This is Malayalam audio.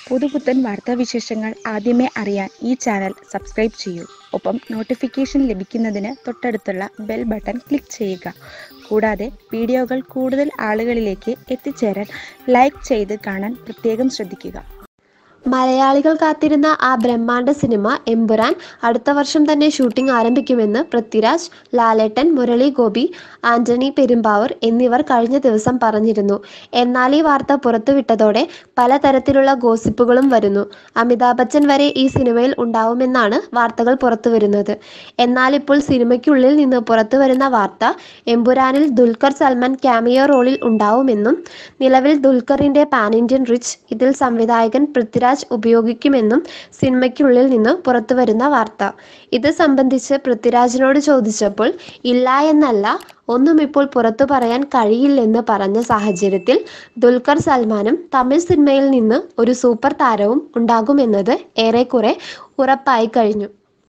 പുതുപുത്തൻ വാർത്താവിശേഷങ്ങൾ ആദ്യമേ അറിയാൻ ഈ ചാനൽ സബ്സ്ക്രൈബ് ചെയ്യൂ ഒപ്പം നോട്ടിഫിക്കേഷൻ ലഭിക്കുന്നതിന് തൊട്ടടുത്തുള്ള ബെൽ ബട്ടൺ ക്ലിക്ക് ചെയ്യുക കൂടാതെ വീഡിയോകൾ കൂടുതൽ ആളുകളിലേക്ക് എത്തിച്ചേരാൻ ലൈക്ക് ചെയ്ത് കാണാൻ പ്രത്യേകം ശ്രദ്ധിക്കുക മലയാളികൾ കാത്തിരുന്ന ആ ബ്രഹ്മാണ്ഡ സിനിമ എമ്പുരാൻ അടുത്ത വർഷം തന്നെ ഷൂട്ടിംഗ് ആരംഭിക്കുമെന്ന് പൃഥ്വിരാജ് ലാലേട്ടൻ മുരളി ഗോപി ആന്റണി പെരുമ്പാവൂർ എന്നിവർ കഴിഞ്ഞ ദിവസം പറഞ്ഞിരുന്നു എന്നാൽ ഈ വാർത്ത പുറത്തുവിട്ടതോടെ പലതരത്തിലുള്ള ഗോസിപ്പുകളും വരുന്നു അമിതാഭ് ബച്ചൻ വരെ ഈ സിനിമയിൽ ഉണ്ടാവുമെന്നാണ് വാർത്തകൾ പുറത്തുവരുന്നത് എന്നാൽ ഇപ്പോൾ സിനിമയ്ക്കുള്ളിൽ നിന്ന് പുറത്തുവരുന്ന വാർത്ത എമ്പുരാനിൽ ദുൽഖർ സൽമാൻ ക്യാമിയോ റോളിൽ ഉണ്ടാവുമെന്നും നിലവിൽ ദുൽഖറിന്റെ പാൻ ഇന്ത്യൻ റിച്ച് ഇതിൽ സംവിധായകൻ പൃഥ്വിരാജ് ഉപയോഗിക്കുമെന്നും സിനിമയ്ക്കുള്ളിൽ നിന്ന് പുറത്തുവരുന്ന വാർത്ത ഇത് സംബന്ധിച്ച് പൃഥ്വിരാജിനോട് ചോദിച്ചപ്പോൾ ഇല്ല എന്നല്ല ഒന്നും ഇപ്പോൾ പുറത്തു പറയാൻ കഴിയില്ലെന്ന് പറഞ്ഞ സാഹചര്യത്തിൽ ദുൽഖർ സൽമാനും തമിഴ് സിനിമയിൽ നിന്ന് ഒരു സൂപ്പർ താരവും ഉണ്ടാകുമെന്നത് ഏറെക്കുറെ ഉറപ്പായി കഴിഞ്ഞു